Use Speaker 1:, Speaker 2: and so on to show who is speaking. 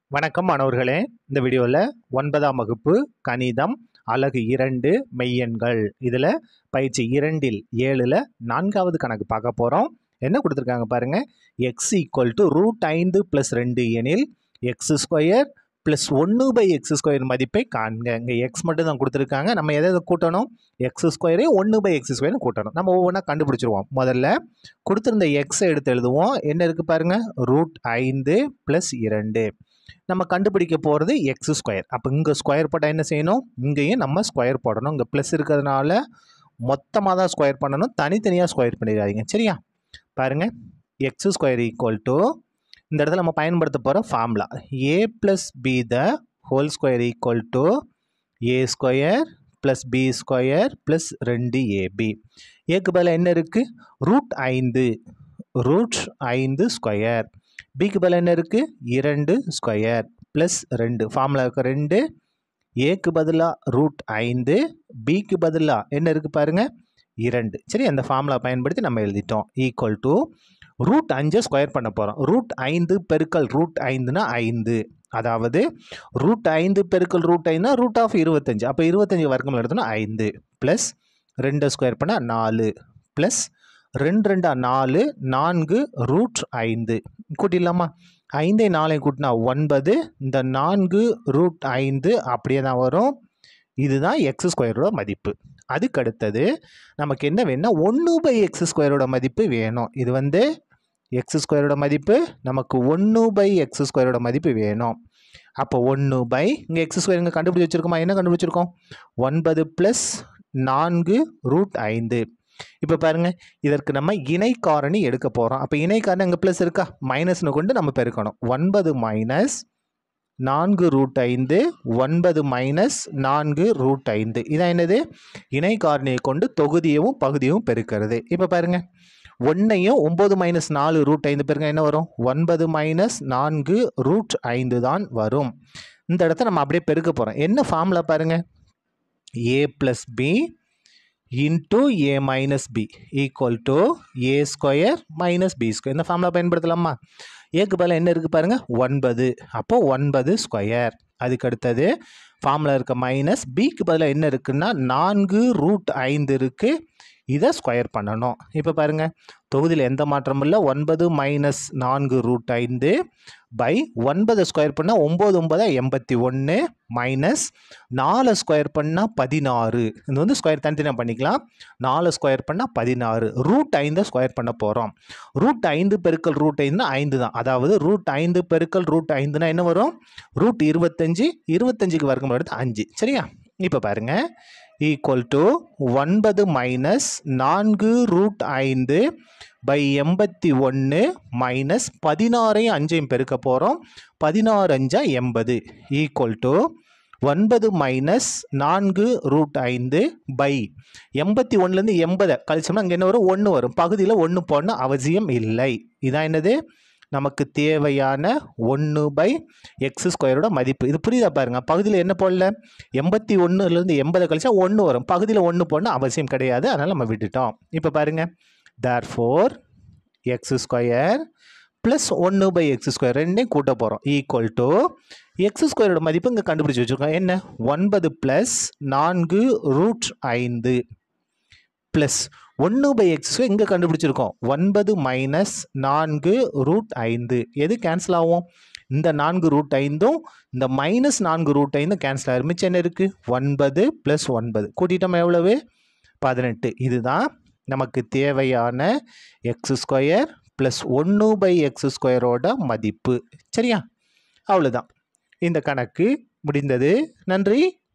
Speaker 1: வணக்கம் மாணவர்களே இந்த வீடியோவில் ஒன்பதாம் வகுப்பு கணிதம் அலகு இரண்டு மெய்யெண்கள் இதில் பயிற்சி இரண்டில் ஏழில் நான்காவது கணக்கு பார்க்க போகிறோம் என்ன கொடுத்துருக்காங்க பாருங்க எக்ஸ் ஈக்குவல் டு ரூட் ஐந்து ப்ளஸ் ரெண்டு எனில் எக்ஸ் ஸ்கொயர் ப்ளஸ் ஒன்று பை எக்ஸ் ஸ்கொயர் மதிப்பை காண்க இங்கே எக்ஸ் மட்டும் தான் கொடுத்துருக்காங்க நம்ம எதை எதை கூட்டணும் எக்ஸ் ஸ்கொயரே ஒன்று பை எக்ஸ் ஸ்கொயர்னு கூட்டணும் நம்ம ஒவ்வொன்றா கண்டுபிடிச்சிருவோம் முதல்ல கொடுத்துருந்த எக்ஸை எடுத்து எழுதுவோம் என்ன இருக்குது பாருங்கள் ரூட் ஐந்து ப்ளஸ் இரண்டு நம்ம கண்டுபிடிக்க போகிறது எக்ஸ் ஸ்கொயர் அப்போ இங்கே ஸ்கொயர் போட்டால் என்ன செய்யணும் இங்கேயும் நம்ம ஸ்கொயர் போடணும் இங்கே ப்ளஸ் இருக்கிறதுனால மொத்தமாக தான் ஸ்கொயர் பண்ணணும் தனித்தனியாக ஸ்கொயர் பண்ணிடாதீங்க சரியா பாருங்கள் எக்ஸ் ஸ்கொயர் ஈக்குவல் டு இந்த இடத்துல நம்ம பயன்படுத்த போகிற formula a plus b the whole square equal to a square plus b square plus ரெண்டு ஏபி ஏக்கு பதிலாக என்ன இருக்குது ரூட் ஐந்து ரூட் ஐந்து ஸ்கொயர் பிக்கு பதில் என்ன இருக்குது இரண்டு ஸ்கொயர் ப்ளஸ் ரெண்டு ஃபார்முலா இருக்க ரெண்டு ஏக்கு பதிலாக ரூட் ஐந்து பிக்கு பதிலாக என்ன இருக்குது பாருங்கள் இரண்டு சரி அந்த ஃபார்முலா பயன்படுத்தி நம்ம எழுதிட்டோம் ஈக்குவல் டு ரூட் அஞ்சை ஸ்கொயர் பண்ண போகிறோம் ரூட் ஐந்து பெருக்கல் ரூட் ஐந்துனா ஐந்து அதாவது ரூட் ஐந்து பெருக்கல் ரூட் ஐந்துனா ரூட் ஆஃப் இருபத்தஞ்சு அப்போ இருபத்தஞ்சு வர்க்கம் எடுத்தோன்னா ஐந்து ப்ளஸ் ரெண்டை ஸ்கொயர் பண்ணால் நாலு ப்ளஸ் ரெண்டு ரெண்டா நாலு நான்கு ரூட் ஐந்து கூட்டிடலாமா ஐந்தை நாளையும் கூட்டினா ஒன்பது இந்த நான்கு ரூட் ஐந்து அப்படியே தான் வரும் இதுதான் எக்ஸ் ஸ்கொயரோட மதிப்பு அதுக்கு அடுத்தது நமக்கு என்ன வேணும்னா ஒன்று பை எக்ஸ் ஸ்கொயரோட மதிப்பு வேணும் இது வந்து எக்ஸ் ஸ்கொயரோட மதிப்பு நமக்கு ஒன்று பை எக்ஸ் ஸ்கொயரோட மதிப்பு வேணும் அப்போ ஒன்று பை இங்கே எக்ஸ் ஸ்கொயர் இங்கே கண்டுபிடிச்சி வச்சுருக்கோமா என்ன கண்டுபிடிச்சிருக்கோம் ஒன்பது ப்ளஸ் நான்கு ரூட் ஐந்து இப்போ பாருங்கள் இதற்கு நம்ம இணை காரணி எடுக்க போகிறோம் அப்போ இணை காரணி அங்கே ப்ளஸ் இருக்கா மைனஸ்னு கொண்டு நம்ம பெருக்கணும் ஒன்பது மைனஸ் நான்கு ரூட் ஐந்து ஒன்பது மைனஸ் நான்கு ரூட் ஐந்து இதான் என்னது இணை காரணியை கொண்டு தொகுதியவும் பகுதியவும் பெருக்கிறது இப்போ பாருங்கள் ஒன்றையும் ஒம்பது மைனஸ் நாலு ரூட் ஐந்து பெருங்க என்ன வரும் ஒன்பது மைனஸ் நான்கு ரூட் ஐந்து தான் வரும் இந்த இடத்த நம்ம அப்படியே பெருக்க போகிறோம் என்ன ஃபார்முலா பாருங்கள் a plus b into a minus b equal to a square minus b square இந்த ஃபார்முலா பயன்படுத்தலாமா ஏக்கு பதிலாக என்ன இருக்குது பாருங்கள் ஒன்பது அப்போ ஒன்பது ஸ்கொயர் அதுக்கு அடுத்தது ஃபார்முலா இருக்க மைனஸ் பிக்கு பதிலாக என்ன இருக்குன்னா நான்கு ரூட் ஐந்து இருக்குது இதை ஸ்கொயர் பண்ணணும் இப்போ பாருங்கள் தொகுதியில் எந்த மாற்றமும் இல்லை ஒன்பது மைனஸ் நான்கு ரூட் ஐந்து பை ஒன்பது ஸ்கொயர் பண்ணால் ஒம்பது ஒம்பதா எண்பத்தி ஒன்று மைனஸ் நாலு ஸ்கொயர் பண்ணால் பதினாறு இது வந்து ஸ்கொயர் தனித்தனியாக பண்ணிக்கலாம் நாலு ஸ்கொயர் பண்ணால் பதினாறு ரூட் ஐந்தை ஸ்கொயர் பண்ண போகிறோம் ரூட் ஐந்து பெருக்கல் ரூட் ஐந்துனா ஐந்து தான் அதாவது ரூட் ஐந்து பெருக்கல் ரூட் ஐந்துனா என்ன வரும் ரூட் இருபத்தஞ்சி இருபத்தஞ்சுக்கு வர்க்கம் எடுத்து அஞ்சு சரியா இப்போ பாருங்கள் ஈக்குவல் டு ஒன்பது மைனஸ் நான்கு ரூட் ஐந்து பை எண்பத்தி ஒன்று மைனஸ் பதினாறையும் அஞ்சையும் பெருக்க போகிறோம் பதினாறு அஞ்சா எண்பது ஈக்குவல் டு ஒன்பது மைனஸ் நான்கு ரூட் ஐந்து பை எண்பத்தி ஒன்றுலேருந்து எண்பதை கழிச்சோம்னா அங்கே என்ன வரும் ஒன்று வரும் பகுதியில் ஒன்று போடணும் அவசியம் இல்லை இதான் என்னது நமக்கு தேவையான ஒன்று பை எக்ஸ் ஸ்கொயரோட மதிப்பு இது புரியுதா பாருங்க பகுதியில் என்ன போடல எண்பத்தி ஒன்றுலேருந்து எண்பதை கழிச்சா ஒன்று வரும் பகுதியில் ஒன்று போடணும் அவசியம் கிடையாது அதனால் நம்ம விட்டுட்டோம் இப்போ பாருங்கள் therefore x square plus ஒன்று பை எக்ஸ் ஸ்கொயர் ரெண்டையும் கூட்ட போகிறோம் ஈக்குவல் டு எக்ஸ் ஸ்கொயரோட மதிப்பு இங்கே கண்டுபிடிச்சி வச்சுருக்கோம் என்ன ஒன்பது ப்ளஸ் நான்கு ரூட் ஐந்து ப்ளஸ் ஒன்று பை எக்ஸ் இங்கே கண்டுபிடிச்சிருக்கோம் ஒன்பது மைனஸ் நான்கு ரூட் ஐந்து எது கேன்சல் ஆகும் இந்த நான்கு ரூட் ஐந்தும் இந்த மைனஸ் நான்கு ரூட் ஐந்தும் கேன்சல் ஆகிரும் மிச்சம் என்ன இருக்குது ஒன்பது ப்ளஸ் ஒன்பது கூட்டிட்டோம் எவ்வளவு பதினெட்டு இதுதான் நமக்கு தேவையான எக்ஸ் ஸ்கொயர் ப்ளஸ் ஒன்று பை எக்ஸ் ஸ்கொயரோட மதிப்பு சரியா அவ்வளோதான் இந்த கணக்கு முடிந்தது நன்றி